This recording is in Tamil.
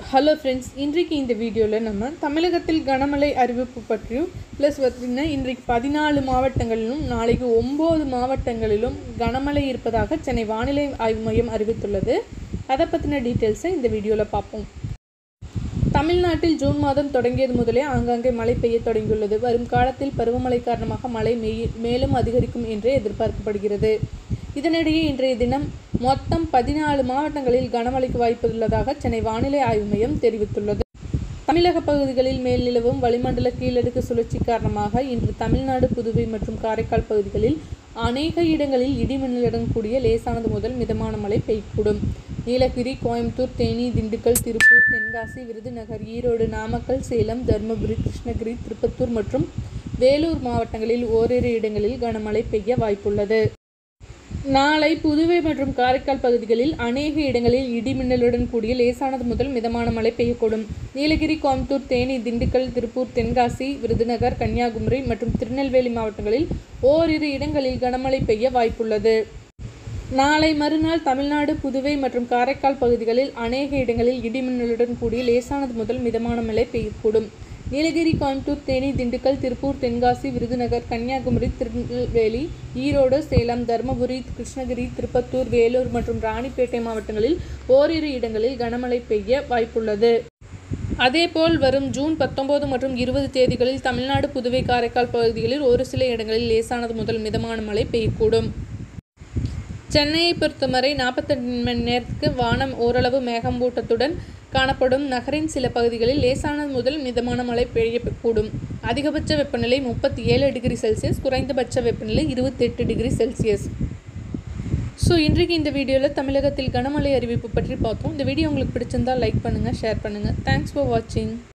ஹலோ ஃப்ரெண்ட்ஸ் இன்றைக்கு இந்த வீடியோவில் நம்ம தமிழகத்தில் கனமழை அறிவிப்பு பற்றியும் ப்ளஸ் பார்த்திங்கன்னா இன்றைக்கு பதினாலு மாவட்டங்களிலும் நாளைக்கு ஒம்பது மாவட்டங்களிலும் கனமழை இருப்பதாக சென்னை வானிலை ஆய்வு மையம் அறிவித்துள்ளது அதை பற்றின டீட்டெயில்ஸை இந்த வீடியோவில் பார்ப்போம் தமிழ்நாட்டில் ஜூன் மாதம் தொடங்கியது முதலே ஆங்காங்கே மழை பெய்ய தொடங்கியுள்ளது வரும் காலத்தில் பருவமழை காரணமாக மழை மெய் மேலும் அதிகரிக்கும் என்றே எதிர்பார்க்கப்படுகிறது இதனிடையே இன்றைய தினம் மொத்தம் பதினாலு மாவட்டங்களில் கனமழைக்கு வாய்ப்புள்ளதாக சென்னை வானிலை ஆய்வு மையம் தெரிவித்துள்ளது தமிழக பகுதிகளில் மேல் நிலவும் வளிமண்டல கீழடுக்கு சுழற்சி காரணமாக இன்று தமிழ்நாடு புதுவை மற்றும் காரைக்கால் பகுதிகளில் அநேக இடங்களில் இடிமின்னலுடன் கூடிய லேசானது முதல் மிதமான மழை பெய்யக்கூடும் நீலகிரி கோயம்புத்தூர் தேனி திண்டுக்கல் திருப்பூர் தென்காசி விருதுநகர் ஈரோடு நாமக்கல் சேலம் தருமபுரி கிருஷ்ணகிரி திருப்பத்தூர் மற்றும் வேலூர் மாவட்டங்களில் ஓரிரு இடங்களில் கனமழை பெய்ய வாய்ப்புள்ளது நாளை புதுவை மற்றும் காரைக்கால் பகுதிகளில் அநேக இடங்களில் இடிமின்னலுடன் கூடிய லேசானது முதல் மிதமான மழை பெய்யக்கூடும் நீலகிரி கோயம்புத்தூர் தேனி திண்டுக்கல் திருப்பூர் தென்காசி விருதுநகர் கன்னியாகுமரி மற்றும் திருநெல்வேலி மாவட்டங்களில் ஓரிரு இடங்களில் கனமழை பெய்ய வாய்ப்புள்ளது நாளை மறுநாள் தமிழ்நாடு புதுவை மற்றும் காரைக்கால் பகுதிகளில் அநேக இடங்களில் இடிமின்னலுடன் கூடிய லேசானது முதல் மிதமான மழை பெய்யக்கூடும் நீலகிரி கோயம்புத்தூர் தேனி திண்டுக்கல் திருப்பூர் தென்காசி விருதுநகர் கன்னியாகுமரி திருநெல்வேலி ஈரோடு சேலம் தருமபுரி கிருஷ்ணகிரி திருப்பத்தூர் வேலூர் மற்றும் ராணிப்பேட்டை மாவட்டங்களில் ஓரிரு இடங்களில் கனமழை பெய்ய வாய்ப்புள்ளது அதேபோல் வரும் ஜூன் பத்தொன்பது மற்றும் இருபது தேதிகளில் தமிழ்நாடு புதுவை காரைக்கால் பகுதிகளில் ஒரு சில இடங்களில் லேசானது முதல் மிதமான மழை பெய்யக்கூடும் சென்னையை பொறுத்தவரை நாற்பத்தெட்டு மணி நேரத்துக்கு வானம் ஓரளவு மேகமூட்டத்துடன் காணப்படும் நகரின் சில பகுதிகளில் லேசானது முதல் மிதமான மழை பெய்யக்கூடும் அதிகபட்ச வெப்பநிலை முப்பத்தி ஏழு டிகிரி செல்சியஸ் குறைந்தபட்ச வெப்பநிலை இருபத்தெட்டு டிகிரி செல்சியஸ் ஸோ இன்றைக்கு இந்த வீடியோவில் தமிழகத்தில் கனமழை அறிவிப்பு பற்றி பார்த்தோம் இந்த வீடியோ உங்களுக்கு பிடிச்சிருந்தால் லைக் பண்ணுங்கள் ஷேர் பண்ணுங்கள் தேங்க்ஸ் ஃபார் வாட்சிங்